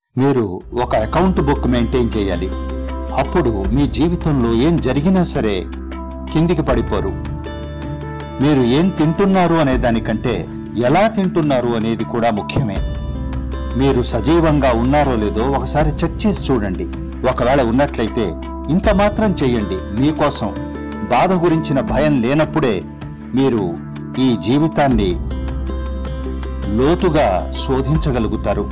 మీరు ఒక account book maintain చేయాలి అప్పుడు మీ జీవితంలో ఏం జరిగినా సరే కిందికి పడిపోరు మీరు ఏం తింటున్నారు అనే దానికంటే ఎలా తింటున్నారు అనేది కూడా ముఖ్యమే మీరు సజీవంగా ఉన్నారో లేదో ఒకసారి చెక్ చేసి చూడండి ఒకవేళ ఉన్నట్లయితే ఇంత మాత్రం చెయ్యండి మీకోసం బాధ గురించిన భయం లేనప్పుడే మీరు ఈ జీవితాన్ని లోతుగా శోధించగలుగుతారు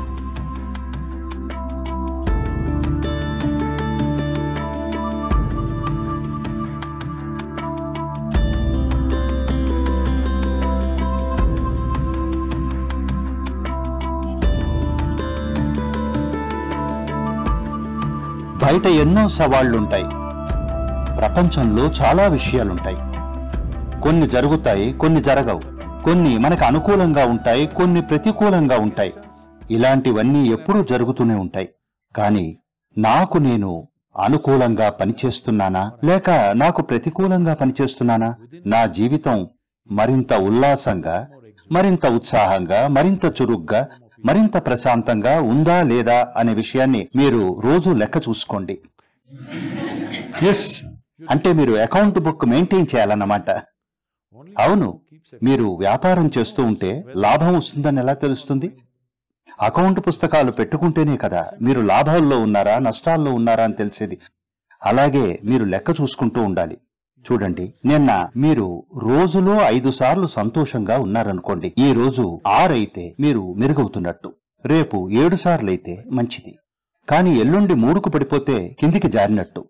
బయట ఎన్నో సవాళ్లుంటాయి ప్రపంచంలో చాలా విషయాలుంటాయి కొన్ని జరుగుతాయి కొన్ని జరగవు కొన్ని మనకు అనుకూలంగా ఉంటాయి కొన్ని ప్రతికూలంగా ఉంటాయి ఇలాంటివన్నీ ఎప్పుడూ జరుగుతూనే ఉంటాయి కానీ నాకు నేను అనుకూలంగా పనిచేస్తున్నానా లేక నాకు ప్రతికూలంగా పనిచేస్తున్నానా నా జీవితం మరింత ఉల్లాసంగా మరింత ఉత్సాహంగా మరింత చురుగ్గా మరింత ప్రశాంతంగా ఉందా లేదా అనే విషయాన్ని మీరు రోజు లెక్క చూసుకోండి Yes. అంటే మీరు అకౌంట్ బుక్ మెయింటైన్ చేయాలన్నమాట అవును మీరు వ్యాపారం చేస్తూ ఉంటే లాభం వస్తుందని ఎలా తెలుస్తుంది అకౌంట్ పుస్తకాలు పెట్టుకుంటేనే కదా మీరు లాభాల్లో ఉన్నారా నష్టాల్లో ఉన్నారా అని తెలిసేది అలాగే మీరు లెక్క చూసుకుంటూ ఉండాలి చూడండి నిన్న మీరు రోజులో ఐదు సార్లు సంతోషంగా ఉన్నారనుకోండి ఈ రోజు ఆరైతే మీరు మెరుగవుతున్నట్టు రేపు ఏడు సార్లైతే మంచిది కానీ ఎల్లుండి మూడుకు పడిపోతే కిందికి జారినట్టు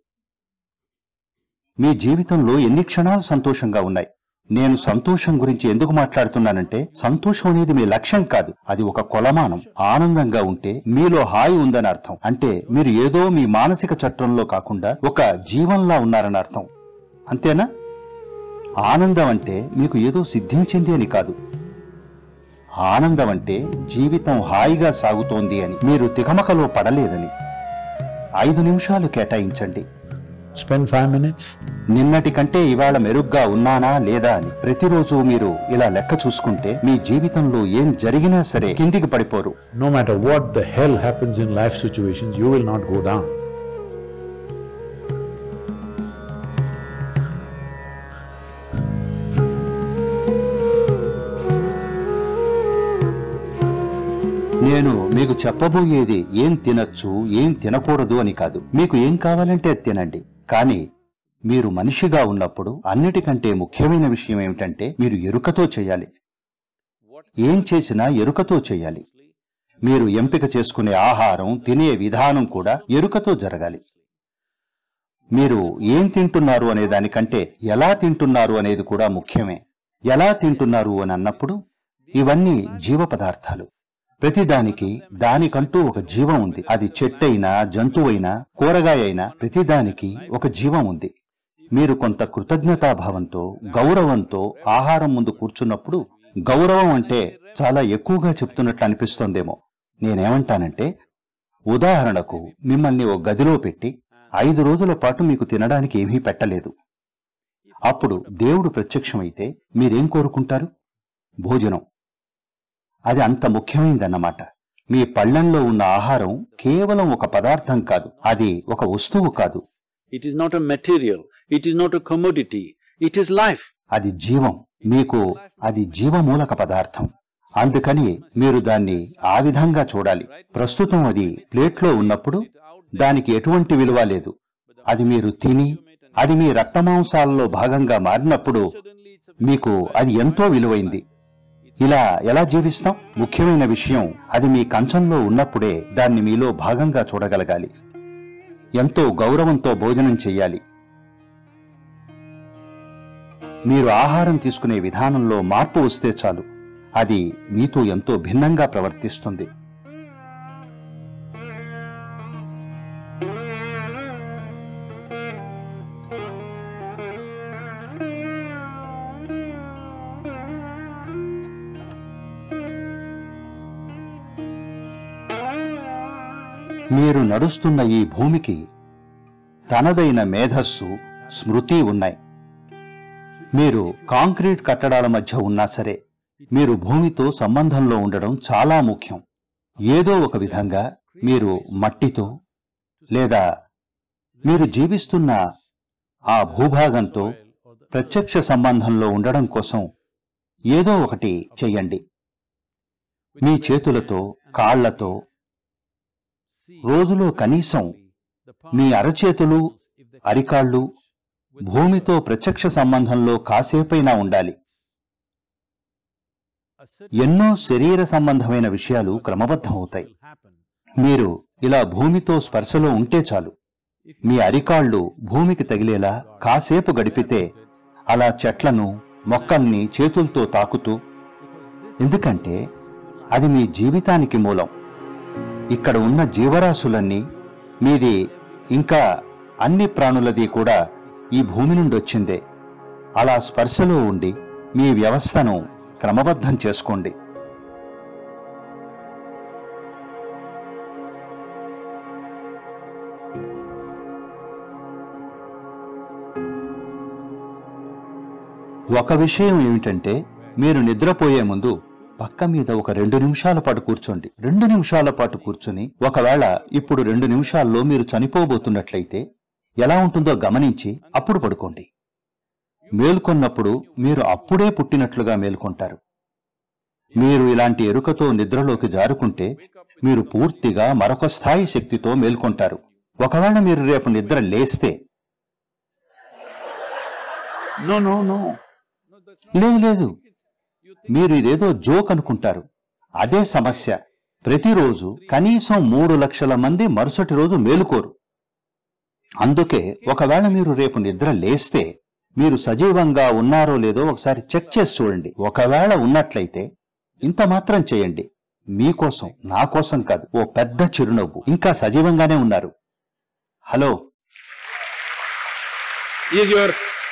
మీ జీవితంలో ఎన్ని క్షణాలు సంతోషంగా ఉన్నాయి నేను సంతోషం గురించి ఎందుకు మాట్లాడుతున్నానంటే సంతోషం అనేది మీ లక్ష్యం కాదు అది ఒక కొలమానం ఆనందంగా ఉంటే మీలో హాయి ఉందని అర్థం అంటే మీరు ఏదో మీ మానసిక చట్రంలో కాకుండా ఒక జీవంలా ఉన్నారని అర్థం అంతేనా ఆనందం అంటే మీకు ఏదో సిద్ధించింది అని కాదు ఆనందం అంటే జీవితం హాయిగా సాగుతోంది అని మీరు తికమకలో పడలేదని ఐదు నిమిషాలు కేటాయించండి Spend five minutes. నిన్నటి కంటే ఇవాళ మెరుగ్గా ఉన్నానా లేదా అని ప్రతిరోజు మీరు ఇలా లెక్క చూసుకుంటే మీ జీవితంలో ఏం జరిగినా సరే కిందికి పడిపోరు No matter what the hell happens in life situations, you will not go down. నేను మీకు చెప్పబోయేది ఏం తినచ్చు ఏం తినకూడదు అని కాదు మీకు ఏం కావాలంటే అది తినండి కానీ మీరు మనిషిగా ఉన్నప్పుడు అన్నిటికంటే ముఖ్యమైన విషయం ఏమిటంటే మీరు ఎరుకతో చేయాలి ఏం చేసినా ఎరుకతో చేయాలి మీరు ఎంపిక చేసుకునే ఆహారం తినే విధానం కూడా ఎరుకతో జరగాలి మీరు ఏం తింటున్నారు అనే దానికంటే ఎలా తింటున్నారు అనేది కూడా ముఖ్యమే ఎలా తింటున్నారు అని అన్నప్పుడు ఇవన్నీ జీవ పదార్థాలు ప్రతిదానికి దానికంటూ ఒక జీవం ఉంది అది చెట్టైనా జంతువైనా కూరగాయ అయినా ప్రతిదానికి ఒక జీవం ఉంది మీరు కొంత కృతజ్ఞతాభావంతో గౌరవంతో ఆహారం ముందు కూర్చున్నప్పుడు గౌరవం అంటే చాలా ఎక్కువగా చెప్తున్నట్లు అనిపిస్తోందేమో నేనేమంటానంటే ఉదాహరణకు మిమ్మల్ని ఓ గదిలో పెట్టి ఐదు రోజుల పాటు మీకు తినడానికి ఏమీ పెట్టలేదు అప్పుడు దేవుడు ప్రత్యక్షమైతే మీరేం కోరుకుంటారు భోజనం అది అంత ముఖ్యమైందన్నమాట మీ పళ్ళెంలో ఉన్న ఆహారం కేవలం ఒక పదార్థం కాదు అది ఒక వస్తువు కాదు It is not a material, it is not a commodity, it is life. అది జీవం మీకు అది జీవమూలక పదార్థం అందుకని మీరు దాన్ని ఆ విధంగా చూడాలి ప్రస్తుతం అది ప్లేట్లో ఉన్నప్పుడు దానికి ఎటువంటి విలువ లేదు అది మీరు తిని అది మీ రక్తమాంసాలలో భాగంగా మారినప్పుడు మీకు అది ఎంతో విలువైంది ఇలా ఎలా జీవిస్తాం ముఖ్యమైన విషయం అది మీ కంచంలో ఉన్నప్పుడే దాన్ని మీలో భాగంగా చూడగలగాలి ఎంతో గౌరవంతో భోజనం చెయ్యాలి మీరు ఆహారం తీసుకునే విధానంలో మార్పు వస్తే చాలు అది మీతో ఎంతో భిన్నంగా ప్రవర్తిస్తుంది మీరు నడుస్తున్న ఈ భూమికి తనదైన మేధస్సు స్మృతి ఉన్నాయి మీరు కాంక్రీట్ కట్టడాల మధ్య ఉన్నా సరే మీరు భూమితో సంబంధంలో ఉండడం చాలా ముఖ్యం ఏదో ఒక విధంగా మీరు మట్టితో లేదా మీరు జీవిస్తున్న ఆ భూభాగంతో ప్రత్యక్ష సంబంధంలో ఉండడం కోసం ఏదో ఒకటి చెయ్యండి మీ చేతులతో కాళ్లతో రోజులో కనీసం మీ అరచేతులు అరికాళ్ళు భూమితో ప్రత్యక్ష సంబంధంలో కాసేపైనా ఉండాలి ఎన్నో శరీర సంబంధమైన విషయాలు క్రమబద్ధమవుతాయి మీరు ఇలా భూమితో స్పర్శలో ఉంటే చాలు మీ అరికాళ్ళు భూమికి తగిలేలా కాసేపు గడిపితే అలా చెట్లను మొక్కల్ని చేతులతో తాకుతూ ఎందుకంటే అది మీ జీవితానికి మూలం ఇక్కడ ఉన్న జీవరాశులన్నీ మీది ఇంకా అన్ని ప్రాణులది కూడా ఈ భూమి నుండి వచ్చిందే అలా స్పర్శలో ఉండి మీ వ్యవస్థను క్రమబద్ధం చేసుకోండి ఒక విషయం ఏమిటంటే మీరు నిద్రపోయే ముందు పక్క మీద ఒక రెండు నిమిషాల పాటు కూర్చోండి రెండు నిమిషాల పాటు కూర్చుని ఒకవేళ ఇప్పుడు రెండు నిమిషాల్లో మీరు చనిపోబోతున్నట్లయితే ఎలా ఉంటుందో గమనించి అప్పుడు పడుకోండి మేల్కొన్నప్పుడు మీరు అప్పుడే పుట్టినట్లుగా మేల్కొంటారు మీరు ఇలాంటి ఎరుకతో నిద్రలోకి జారుకుంటే మీరు పూర్తిగా మరొక స్థాయి శక్తితో మేల్కొంటారు ఒకవేళ మీరు రేపు నిద్ర లేస్తే No, no, no. లేదు లేదు మీరు ఇదేదో జోక్ అనుకుంటారు అదే సమస్య ప్రతిరోజు కనీసం మూడు లక్షల మంది మరుసటి రోజు మేలుకోరు అందుకే ఒకవేళ మీరు రేపు నిద్ర లేస్తే మీరు సజీవంగా ఉన్నారో లేదో ఒకసారి చెక్ చేసి చూడండి ఒకవేళ ఉన్నట్లయితే ఇంత మాత్రం చేయండి మీకోసం నా కోసం కాదు ఓ పెద్ద చిరునవ్వు ఇంకా సజీవంగానే ఉన్నారు హలో Is your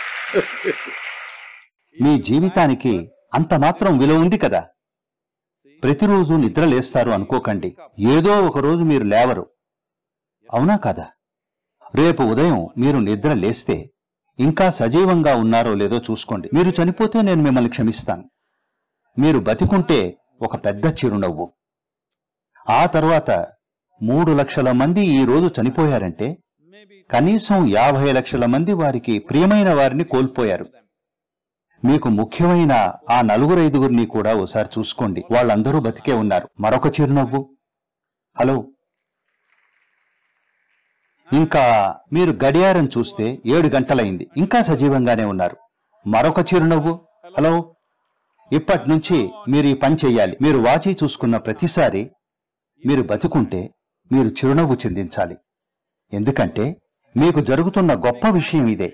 మీ జీవితానికి అంత మాత్రం విలువ ఉంది కదా ప్రతిరోజు నిద్ర లేస్తారు అనుకోకండి ఏదో ఒక రోజు మీరు లేవరు అవునా కదా రేపు ఉదయం మీరు నిద్ర లేస్తే ఇంకా సజీవంగా ఉన్నారో లేదో చూసుకోండి మీరు చనిపోతే నేను మిమ్మల్ని క్షమిస్తాను మీరు బతికుంటే ఒక పెద్ద చిరునవ్వు ఆ తర్వాత మూడు లక్షల మంది ఈ రోజు చనిపోయారంటే కనీసం యాభై లక్షల మంది వారికి ప్రియమైన వారిని కోల్పోయారు మీకు ముఖ్యమైన ఆ నలుగురు ఐదుగురిని కూడా ఓసారి చూసుకోండి వాళ్ళందరూ బతికే ఉన్నారు మరొక చిరునవ్వు హలో ఇంకా మీరు గడియారం చూస్తే ఏడు గంటలైంది ఇంకా సజీవంగానే ఉన్నారు మరొక చిరునవ్వు హలో ఇప్పటి నుంచి మీరు ఈ పని చెయ్యాలి మీరు వాచి చూసుకున్న ప్రతిసారి మీరు బతుకుంటే మీరు చిరునవ్వు చిందించాలి ఎందుకంటే మీకు జరుగుతున్న గొప్ప విషయం ఇదే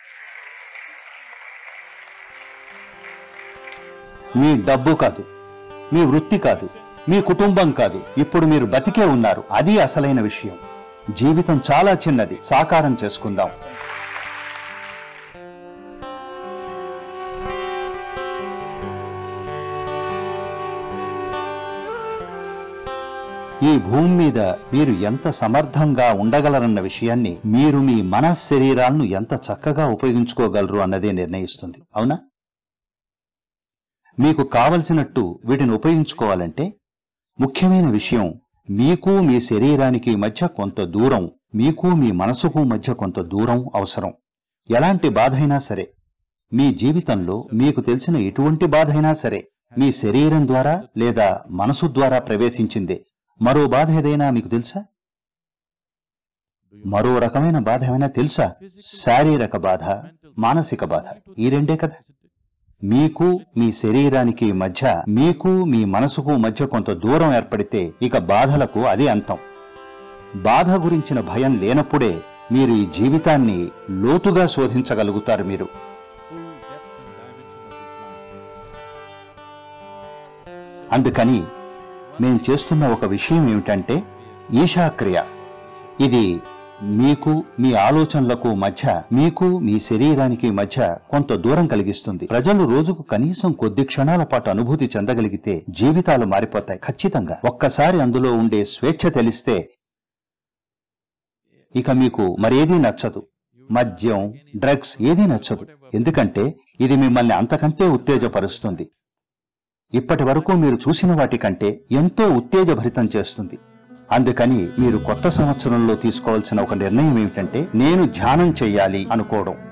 మీ డబ్బు కాదు మీ వృత్తి కాదు మీ కుటుంబం కాదు ఇప్పుడు మీరు బతికే ఉన్నారు అది అసలైన విషయం జీవితం చాలా చిన్నది సాకారం చేసుకుందాం ఈ భూమి మీద మీరు ఎంత సమర్థంగా ఉండగలరన్న విషయాన్ని మీరు మీ మనశ్శరీరాలను ఎంత చక్కగా ఉపయోగించుకోగలరు అన్నదే నిర్ణయిస్తుంది అవునా మీకు కావలసినట్టు వీటిని ఉపయోగించుకోవాలంటే ముఖ్యమైన విషయం మీకు మీ శరీరానికి మధ్య కొంత దూరం మీకు మీ మనసుకు మధ్య కొంత దూరం అవసరం ఎలాంటి బాధైనా సరే మీ జీవితంలో మీకు తెలిసిన ఎటువంటి బాధైనా సరే మీ శరీరం ద్వారా లేదా మనసు ద్వారా ప్రవేశించిందే మరో బాధ ఏదైనా మీకు తెలుసా మరో రకమైన బాధ ఏమైనా తెలుసా శారీరక బాధ మానసిక బాధ ఈ రెండే కదా మీకు మీ శరీరానికి మధ్య మీకు మీ మనసుకు మధ్య కొంత దూరం ఏర్పడితే ఇక బాధలకు అది అంతం బాధ గురించిన భయం లేనప్పుడే మీరు ఈ జీవితాన్ని లోతుగా శోధించగలుగుతారు మీరు అందుకని మేం చేస్తున్న ఒక విషయం ఏమిటంటే ఈశాక్రియ ఇది మీకు మీ ఆలోచనలకు మధ్య మీకు మీ శరీరానికి మధ్య కొంత దూరం కలిగిస్తుంది ప్రజలు రోజుకు కనీసం కొద్ది క్షణాల పాటు అనుభూతి చెందగలిగితే జీవితాలు మారిపోతాయి ఖచ్చితంగా ఒక్కసారి అందులో ఉండే స్వేచ్ఛ తెలిస్తే ఇక మీకు మరేదీ నచ్చదు మద్యం డ్రగ్స్ ఏదీ నచ్చదు ఎందుకంటే ఇది మిమ్మల్ని అంతకంటే ఉత్తేజపరుస్తుంది ఇప్పటి వరకు మీరు చూసిన వాటికంటే ఎంతో ఉత్తేజభరితం చేస్తుంది అందుకని మీరు కొత్త సంవత్సరంలో తీసుకోవాల్సిన ఒక నిర్ణయం ఏమిటంటే నేను ధ్యానం చెయ్యాలి అనుకోవడం